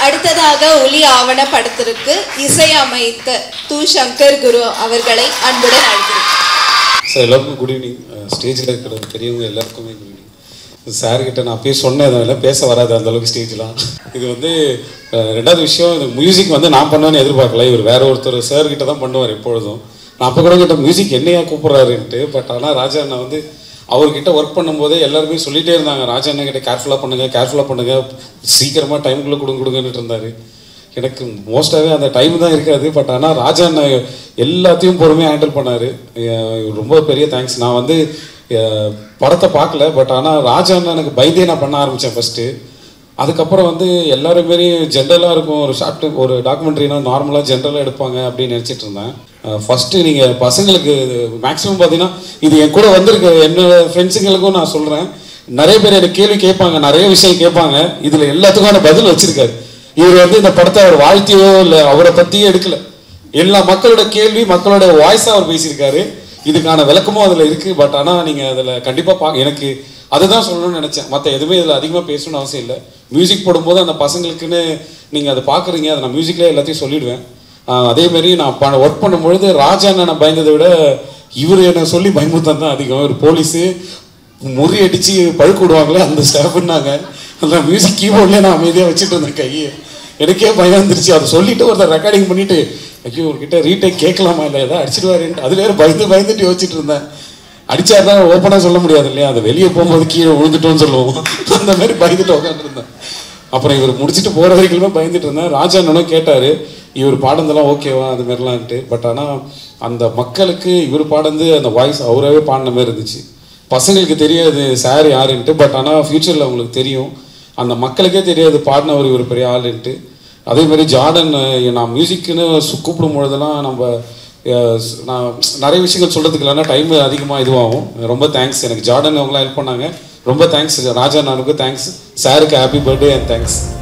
அடுத்ததாக ஒலி ஆவண படத்திற்கு இசையமைத்த து சங்கர் குரு அவர்களை அன்புடன் அழைக்கிறேன் சார் எல்லாருக்கும் குட் ஈவினிங் ஸ்டேஜில் இருக்கிற பெரியவங்க எல்லாருக்குமே குட் ஈவினிங் சார் கிட்ட நான் போய் சொன்னேன் அதெல்லாம் பேச வராது அந்த அளவுக்கு ஸ்டேஜ்லாம் இது வந்து அஹ், ரெண்டாவது விஷயம் இது மியூசிக் வந்து நான் பண்ணுவேன்னு எதிர்பார்க்கல இவர் வேற ஒருத்தர் சார் கிட்ட தான் பண்ணுவார் எப்பொழுதும் நான் அப்போ கூட கிட்ட மியூசிக் என்னையா கூப்பிட்றாருன்ட்டு பட் ஆனால் ராஜா அண்ணா வந்து அவர்கிட்ட ஒர்க் பண்ணும்போதே எல்லாருமே சொல்லிட்டே இருந்தாங்க ராஜா அண்ணன் கிட்ட கேர்ஃபுல்லாக பண்ணுங்க கேர்ஃபுல்லாக பண்ணுங்க சீக்கிரமாக டைமுக்குள்ளே கொடுங்க கொடுங்கன்னுட்டு இருந்தாரு எனக்கு மோஸ்ட்டாகவே அந்த டைம் தான் இருக்காது பட் ஆனால் ராஜா அண்ணன் எல்லாத்தையும் பொறுமையாக ஹேண்டில் பண்ணார் ரொம்ப பெரிய தேங்க்ஸ் நான் வந்து அஹ், படத்தை பார்க்கல பட் ஆனால் ராஜா அண்ணனுக்கு பயந்தே நான் பண்ண ஆரம்பித்தேன் ஃபஸ்ட்டு அதுக்கப்புறம் வந்து எல்லாரும் மாரி ஜென்ரலாக இருக்கும் ஒரு ஷார்ட் ஒரு டாக்குமெண்ட்ரினா நார்மலாக ஜென்ரலாக எடுப்பாங்க அப்படின்னு நினச்சிட்டு இருந்தேன் ஃபஸ்ட்டு நீங்கள் பசங்களுக்கு மேக்ஸிமம் பார்த்தீங்கன்னா இது என் கூட வந்திருக்க என்னோட ஃப்ரெண்ட்ஸுங்களுக்கும் நான் சொல்கிறேன் நிறைய பேர் எனக்கு கேள்வி கேட்பாங்க நிறைய விஷயம் கேட்பாங்க இதில் எல்லாத்துக்கான பதில் வச்சிருக்காரு இவர் வந்து இந்த படத்தை அவர் வாழ்த்தியோ இல்லை அவரை பற்றியோ எடுக்கல எல்லா மக்களோட கேள்வி மக்களோட வாய்ஸாக அவர் பேசியிருக்காரு இதுக்கான விளக்கமும் அதில் இருக்குது பட் ஆனால் நீங்கள் அதில் கண்டிப்பாக பா எனக்கு அதுதான் சொல்லணும்னு நினச்சேன் மற்ற எதுவுமே இதில் அதிகமாக பேசணும்னு அவசியம் இல்லை மியூசிக் போடும்போது அந்த பசங்களுக்குன்னு நீங்கள் அதை பார்க்குறீங்க அதை நான் மியூசிக்லேயே எல்லாத்தையும் சொல்லிடுவேன் ஆஹ் அதே மாதிரி நான் ப ஒர்க் பண்ணும்பொழுது ராஜா அண்ணனை பயந்ததை விட இவர் என்னை சொல்லி பயமுறுத்தான் தான் அதிகம் ஒரு போலீஸு முறி அடித்து பழுக்கு விடுவாங்களே அந்த ஸ்டாஃப்னாங்க அந்த மியூசிக் கீபோர்ட்லேயே நான் அமைதியாக வச்சுட்டு இருந்தேன் கையை எனக்கே பயம் வந்துருச்சு அதை சொல்லிட்டு ஒருத்தர் ரெக்கார்டிங் பண்ணிட்டு ஐயோ உங்ககிட்ட ரீடேக் கேட்கலாமா இல்லை ஏதாவது அடிச்சிடுவாருன்ட்டு அது வேற பயந்து பயந்துட்டு யோசிச்சுட்டு இருந்தேன் அடிச்சார் தான் ஓப்பனாக சொல்ல முடியாது இல்லையா அது வெளியே போகும்போது கீழே விழுந்துட்டோம்னு சொல்லுவோம் அந்த மாதிரி பயந்துட்டு உட்காந்துருந்தேன் அப்புறம் இவர் முடிச்சுட்டு போகிற வரைக்குமே பயந்துட்டு இருந்தேன் ராஜா அண்ணனும் கேட்டார் இவர் பாடுனதெல்லாம் ஓகேவா அது மாதிரிலான்ட்டு பட் ஆனால் அந்த மக்களுக்கு இவர் பாடுனது அந்த வாய்ஸ் அவராகவே பாடின மாதிரி இருந்துச்சு பசங்களுக்கு தெரியாது சார் யாருன்ட்டு பட் ஆனால் ஃப்யூச்சரில் அவங்களுக்கு தெரியும் அந்த மக்களுக்கே தெரியாது பாடினவர் இவர் பெரிய ஆளுன்ட்டு அதே மாதிரி ஜார்டன் அஹ், நான் மியூசிக்குன்னு சு- கூப்பிடும் பொழுதெல்லாம் நம்ம அஹ், ஸ்- நான் நிறைய விஷயங்கள் சொல்கிறதுக்கு இல்லைன்னா டைம் அதிகமாக இதுவாகும் ரொம்ப தேங்க்ஸ் எனக்கு ஜார்டன் அவங்களாம் ஹெல்ப் பண்ணாங்க ரொம்ப தேங்க்ஸ் ராஜா நானுக்கு தேங்க்ஸ் சாருக்கு ஹாப்பி பர்த்டே அண்ட் தேங்க்ஸ்